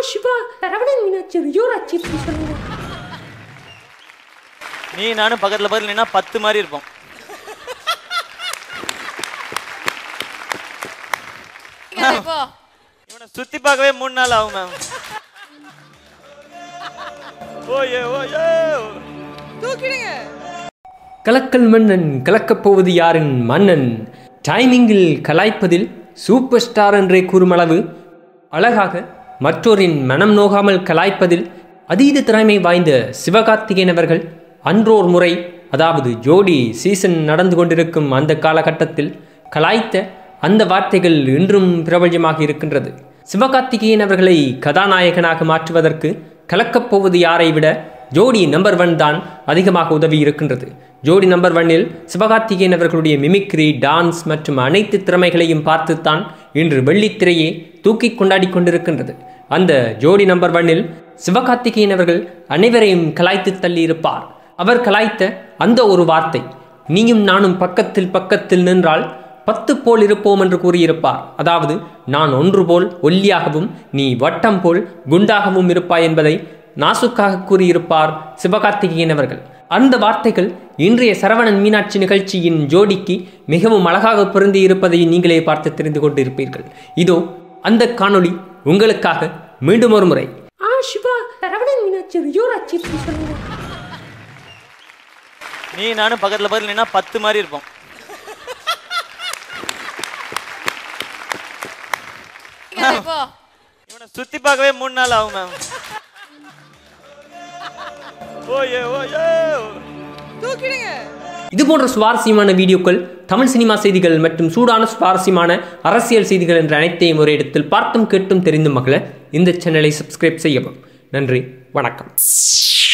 சிவா ரவணன் மீனாட்சி ரியோர் ஆச்சு இப்படி சொல்லுங்க நீ நானும் பக்கத்துல பக்கத்துல நின்னா பத்து மாதிரி இருப்போம் இப்போ இவனை சுத்தி பார்க்கவே மூணு நாள் ஆகும் மேம் ஓயே ஓயே தூக்கிடுங்க கலக்கல் மன்னன் கலக்கப் போவது யாரின் மன்னன் டைமிங்கில் கலாய்ப்பதில் சூப்பர் ஸ்டார் என்றே கூறுமளவு அழகாக மற்றோரின் மனம் நோகாமல் கலாய்ப்பதில் அதீத திறமை வாய்ந்த சிவகார்த்திகேயன் அவர்கள் அன்றோர் முறை அதாவது ஜோடி சீசன் நடந்து கொண்டிருக்கும் அந்த காலகட்டத்தில் கலாய்த்த அந்த வார்த்தைகள் இன்றும் பிரபல்யமாக இருக்கின்றது சிவகார்த்திகேயன் அவர்களை கதாநாயகனாக மாற்றுவதற்கு கலக்கப் போவது யாரை விட ஜோடி நம்பர் ஒன் தான் அதிகமாக உதவி இருக்கின்றது ஜோடி நம்பர் ஒன்னில் சிவகார்த்திகேயன் அவர்களுடைய மிமிக்ரி டான்ஸ் மற்றும் அனைத்து திறமைகளையும் பார்த்துத்தான் இன்று வெள்ளித்திரையே தூக்கி கொண்டாடி கொண்டிருக்கின்றது அந்த ஜோடி நம்பர் ஒன்னில் சிவகார்த்திகேயன் அவர்கள் அனைவரையும் கலாய்த்து தள்ளியிருப்பார் அவர் கலாய்த்த அந்த ஒரு வார்த்தை நீயும் நானும் பக்கத்தில் பக்கத்தில் நின்றால் பத்து போல் இருப்போம் என்று கூறியிருப்பார் அதாவது நான் ஒன்று போல் ஒல்லியாகவும் நீ வட்டம் போல் குண்டாகவும் இருப்பாய் என்பதை நாசுக்காக கூறியிருப்பார் சிவகார்த்திகேயன் அவர்கள் அந்த வார்த்தைகள் இன்றைய சரவணன் மீனாட்சி நிகழ்ச்சியின் ஜோடிக்கு மிகவும் அழகாக பொருந்தி இருப்பதை நீங்களே பார்த்து தெரிந்து கொண்டிருப்பீர்கள் இதோ அந்த காணொளி உங்களுக்காக மீண்டும் ஒரு முறை ஆ சிவா சரவணன் மீனாட்சி ரியோர் ஆச்சு இப்படி சொல்லுங்க நீ நானும் பக்கத்துல பக்கத்துல நின்னா பத்து மாதிரி இருப்போம் இப்போ இவனை சுத்தி பார்க்கவே மூணு நாள் ஆகும் மேம் ஓயே ஓயே தூக்கிடுங்க இது போன்ற சுவாரஸ்யமான வீடியோக்கள் தமிழ் சினிமா செய்திகள் மற்றும் சூடான சுவாரஸ்யமான அரசியல் செய்திகள் என்ற அனைத்தையும் ஒரு இடத்தில் பார்த்தும் கேட்டும் தெரிந்தும் மகள இந்த சேனலை சப்ஸ்கிரைப் செய்யவும் நன்றி வணக்கம்